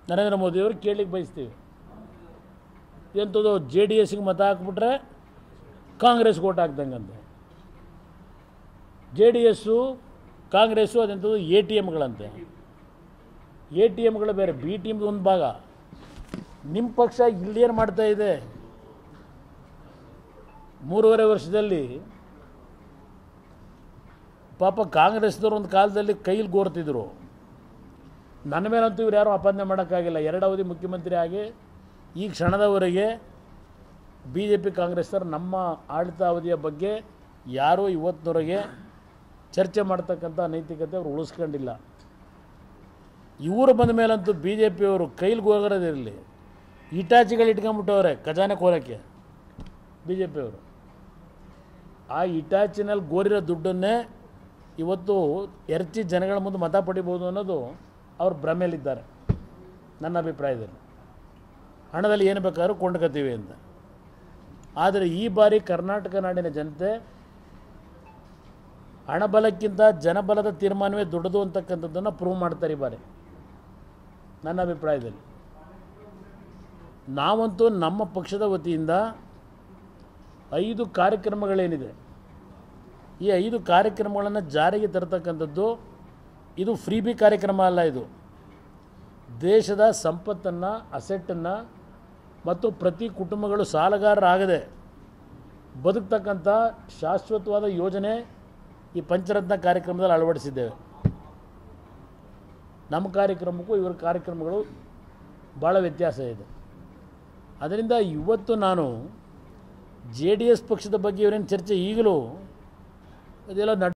ನರೇಂದ್ರ ಮೋದಿಯವರು ಕೇಳಲಿಕ್ಕೆ ಬಯಸ್ತೀವಿ ಎಂಥದ್ದು ಜೆ ಡಿ ಎಸ್ಗೆ ಮತ ಹಾಕ್ಬಿಟ್ರೆ ಕಾಂಗ್ರೆಸ್ಗೆ ಓಟ್ ಹಾಕ್ದಂಗಂತೆ ಜೆ ಡಿ ಎಸ್ಸು ಕಾಂಗ್ರೆಸ್ಸು ಅದೆಂಥದ್ದು ಎ ಟಿ ಎಮ್ಗಳಂತೆ ಎ ಟಿ ಎಮ್ಗಳು ಬೇರೆ ಬಿ ಟಿ ಎಮ್ದು ಒಂದು ಭಾಗ ನಿಮ್ಮ ಪಕ್ಷ ಇಲ್ಲೇನು ಮಾಡ್ತಾ ಇದೆ ಮೂರುವರೆ ವರ್ಷದಲ್ಲಿ ಪಾಪ ಕಾಂಗ್ರೆಸ್ದವ್ರು ಒಂದು ಕಾಲದಲ್ಲಿ ಕೈಲಿ ಗೋರ್ತಿದ್ರು ನನ್ನ ಮೇಲಂತೂ ಇವ್ರು ಯಾರೂ ಅಪಾದನೆ ಮಾಡೋಕ್ಕಾಗಿಲ್ಲ ಎರಡು ಅವಧಿ ಮುಖ್ಯಮಂತ್ರಿ ಆಗಿ ಈ ಕ್ಷಣದವರೆಗೆ ಬಿ ಜೆ ಪಿ ಕಾಂಗ್ರೆಸ್ಸರು ನಮ್ಮ ಆಡಳಿತ ಅವಧಿಯ ಬಗ್ಗೆ ಯಾರೂ ಇವತ್ತಿನವರೆಗೆ ಚರ್ಚೆ ಮಾಡ್ತಕ್ಕಂಥ ನೈತಿಕತೆ ಅವ್ರು ಉಳಿಸ್ಕೊಂಡಿಲ್ಲ ಇವರು ಬಂದ ಮೇಲಂತೂ ಬಿ ಜೆ ಪಿಯವರು ಕೈಲಿ ಹೋಗೋದಿರಲಿ ಇಟಾಚಿಗಳು ಇಟ್ಕೊಂಬಿಟ್ಟವ್ರೆ ಖಜಾನೆ ಕೋರಕ್ಕೆ ಬಿ ಜೆ ಪಿಯವರು ಆ ಇಟಾಚಿನಲ್ಲಿ ಗೋರಿರೋ ದುಡ್ಡನ್ನೇ ಇವತ್ತು ಎರಚಿ ಜನಗಳ ಮುಂದೆ ಮತ ಪಡಿಬೋದು ಅನ್ನೋದು ಅವ್ರು ಭ್ರಮೆಯಲ್ಲಿದ್ದಾರೆ ನನ್ನ ಅಭಿಪ್ರಾಯದಲ್ಲಿ ಹಣದಲ್ಲಿ ಏನು ಬೇಕಾದ್ರೂ ಕೊಂಡ್ಕೊತೀವಿ ಅಂತ ಆದರೆ ಈ ಬಾರಿ ಕರ್ನಾಟಕ ನಾಡಿನ ಜನತೆ ಹಣಬಲಕ್ಕಿಂತ ಜನಬಲದ ತೀರ್ಮಾನವೇ ದೊಡ್ಡದು ಅಂತಕ್ಕಂಥದ್ದನ್ನು ಪ್ರೂವ್ ಮಾಡ್ತಾರೆ ಈ ಬಾರಿ ನನ್ನ ಅಭಿಪ್ರಾಯದಲ್ಲಿ ನಾವಂತೂ ನಮ್ಮ ಪಕ್ಷದ ವತಿಯಿಂದ ಐದು ಕಾರ್ಯಕ್ರಮಗಳೇನಿದೆ ಈ ಐದು ಕಾರ್ಯಕ್ರಮಗಳನ್ನು ಜಾರಿಗೆ ತರತಕ್ಕಂಥದ್ದು ಇದು ಫ್ರೀ ಬಿ ಕಾರ್ಯಕ್ರಮ ಅಲ್ಲ ಇದು ದೇಶದ ಸಂಪತ್ತನ್ನು ಅಸೆಟ್ಟನ್ನು ಮತ್ತು ಪ್ರತಿ ಕುಟುಂಬಗಳು ಸಾಲಗಾರರಾಗದೆ ಬದುಕ್ತಕ್ಕಂಥ ಶಾಶ್ವತವಾದ ಯೋಜನೆ ಈ ಪಂಚರತ್ನ ಕಾರ್ಯಕ್ರಮದಲ್ಲಿ ಅಳವಡಿಸಿದ್ದೇವೆ ನಮ್ಮ ಕಾರ್ಯಕ್ರಮಕ್ಕೂ ಇವರ ಕಾರ್ಯಕ್ರಮಗಳು ಭಾಳ ವ್ಯತ್ಯಾಸ ಇದೆ ಅದರಿಂದ ಇವತ್ತು ನಾನು ಜೆ ಡಿ ಎಸ್ ಪಕ್ಷದ ಬಗ್ಗೆ ಇವರೇನು ಚರ್ಚೆ ಈಗಲೂ ಅದೆಲ್ಲ ನಡ್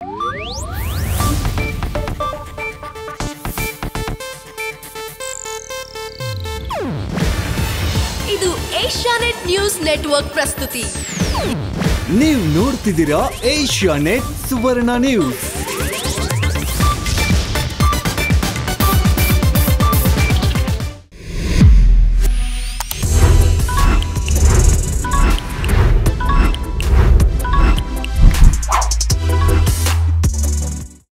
ಇದು ಏಷ್ಯಾನೆಟ್ ನ್ಯೂಸ್ ನೆಟ್ವರ್ಕ್ ಪ್ರಸ್ತುತಿ ನೀವು ನೋಡ್ತಿದ್ದೀರಾ ಏಷ್ಯಾ ನೆಟ್ ಸುವರ್ಣ ನ್ಯೂಸ್